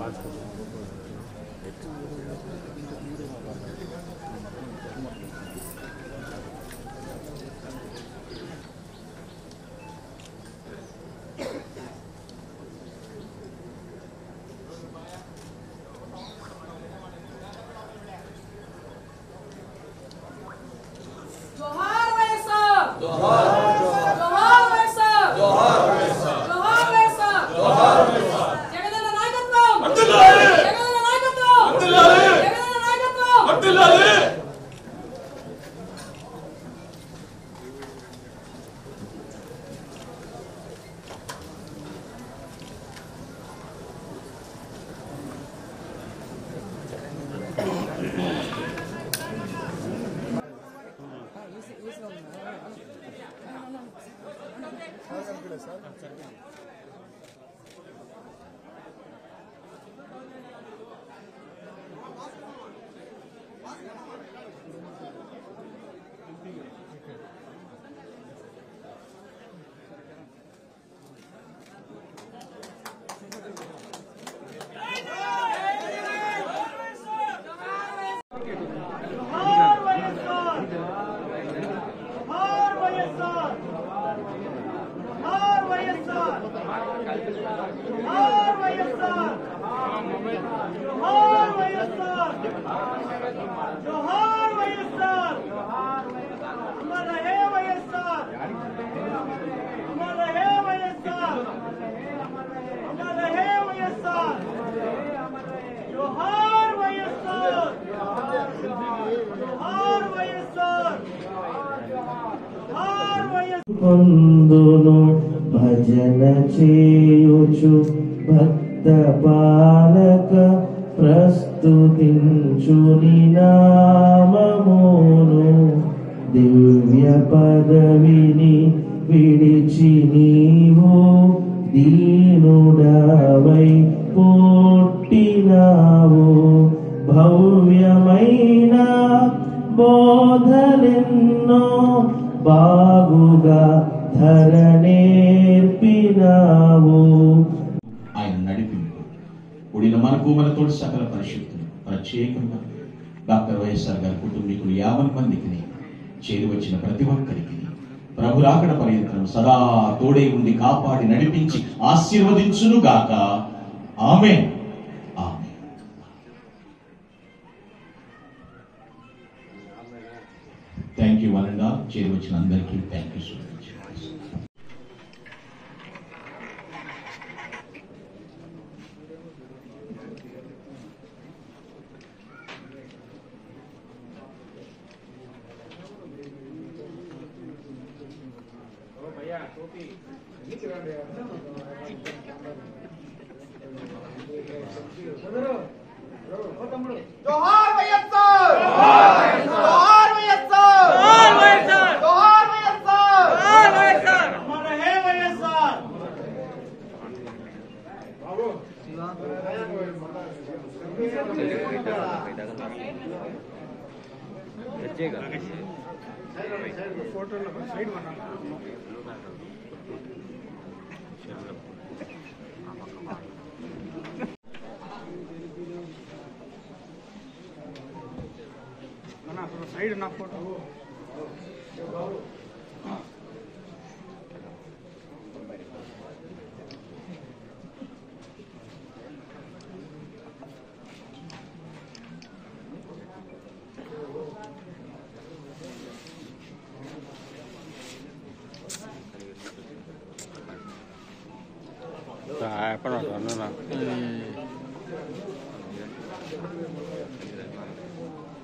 జోహార్ వైఎస్ఆర్ జోహార్ వైఎస్ఆర్ జోహార్ వైఎస్ఆర్ జగనన్న నాయకత్వం జగనన్న నాయకత్వం జగనన్న నాయకత్వం जोहार వైఎస్ఆర్ जोहार వైఎస్ఆర్ जोहार వైఎస్ఆర్ जोहार వైఎస్ఆర్ जोहार వైఎస్ఆర్ जोहार వైఎస్ఆర్ అమర్ రహే వైఎస్ఆర్ అమర్ రహే వైఎస్ఆర్ అమర్ రహే వైఎస్ఆర్ जोहार వైఎస్ఆర్ जोहार వైఎస్ఆర్ जोहार వైఎస్ఆర్ పొందును భజన చేయుచు భక్త పాలక ప్రస్తుతించుని నామమును దివ్య పదవిని విడిచి నీవు దీనుడవై పుట్టినావు భవ్యమైన బోధలెన్నో బాగుగా ధరనేర్పినావు ఆయన నడిపింపు కూడిన మనకు మనతో సకల పరిశుద్ధులు ప్రత్యేకంగా డాక్టర్ వైఎస్ఆర్ గారి కుటుంబీకులు యాభై మందికి చేరి వచ్చిన ప్రతి ఒక్కరికి ప్రభు రాకడ పర్యంతరం సదా తోడై ఉండి కాపాడి నడిపించి ఆశీర్వదించును గాక ఆమె ఆమె thank you one and all చేరి వచ్చిన అందరికీ థ్యాంక్ యూ సో మచ్ जोहार వైఎస్ఆర్ जोहार వైఎస్ఆర్ जोहार వైఎస్ఆర్ जोहार వైఎస్ఆర్ जोहार వైఎస్ఆర్ అమర్ రహే వైఎస్ఆర్ సైడ్ నా photo Tại bắt đầu nó là